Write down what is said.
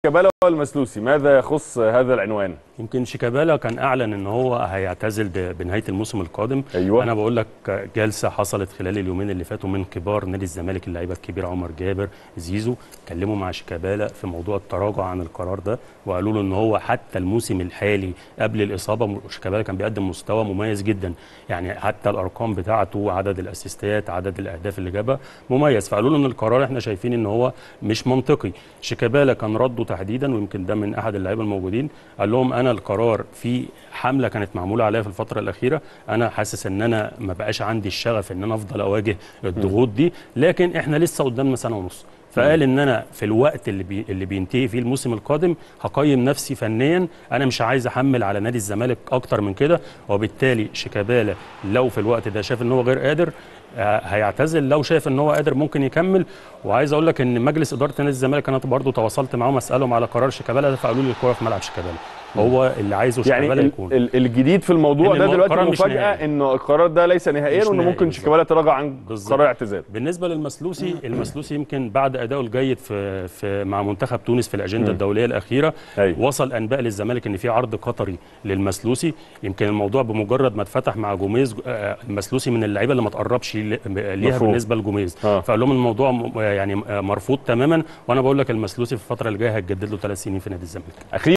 شيكابالا والمسلوسي ماذا يخص هذا العنوان يمكن شيكابالا كان اعلن ان هو هيعتزل ب- بنهايه الموسم القادم أيوة. انا بقول لك جلسه حصلت خلال اليومين اللي فاتوا من كبار نادي الزمالك اللعيبه الكبير عمر جابر زيزو اتكلموا مع شيكابالا في موضوع التراجع عن القرار ده وقالوا له ان هو حتى الموسم الحالي قبل الاصابه شيكابالا كان بيقدم مستوى مميز جدا يعني حتى الارقام بتاعته عدد الاسيستات عدد الاهداف اللي جابها مميز فقالوا له ان القرار احنا شايفين ان هو مش منطقي شيكابالا كان رده تحديدا ويمكن ده من احد اللعيبه الموجودين قال لهم انا القرار في حمله كانت معموله عليا في الفتره الاخيره انا حاسس ان انا ما بقاش عندي الشغف ان انا افضل اواجه الضغوط دي لكن احنا لسه قدامنا سنه ونص فقال ان انا في الوقت اللي بي اللي بينتهي فيه الموسم القادم هقيم نفسي فنيا انا مش عايز احمل على نادي الزمالك اكتر من كده وبالتالي شيكابالا لو في الوقت ده شاف ان هو غير قادر آه، هيعتزل لو شايف ان هو قادر ممكن يكمل وعايز اقول لك ان مجلس اداره نادي الزمالك انا برضو تواصلت معاهم اسالهم على قرار شيكابالا ده فقالوا لي الكوره في ملعب شيكابالا هو اللي عايزه يعني شيكابالا ال- يكون ال- الجديد في الموضوع إن ده المو- دلوقتي القرار مش المفاجاه نهائي. انه القرار ده ليس نهائيا مش وانه نهائي ممكن بالظبط. شيكابالا يتراجع عن بالظبط. قرار اعتزال بالنسبه للمسلوسي المسلوسي يمكن بعد اداؤه الجيد في, في مع منتخب تونس في الاجنده الدوليه الاخيره أيوة. وصل انباء للزمالك ان في عرض قطري للمسلوسي يمكن الموضوع بمجرد ما اتفتح مع جوميز آه، المسلوسي من اللعيبه اللي ما تقربش لي- ليها مفهوم. بالنسبه لجوميز آه. فقال لهم الموضوع م- يعني آه، مرفوض تماما وانا بقول لك المسلوسي في الفتره اللي جايه هتجدد له ثلاث سنين في نادي الزمالك اخيرا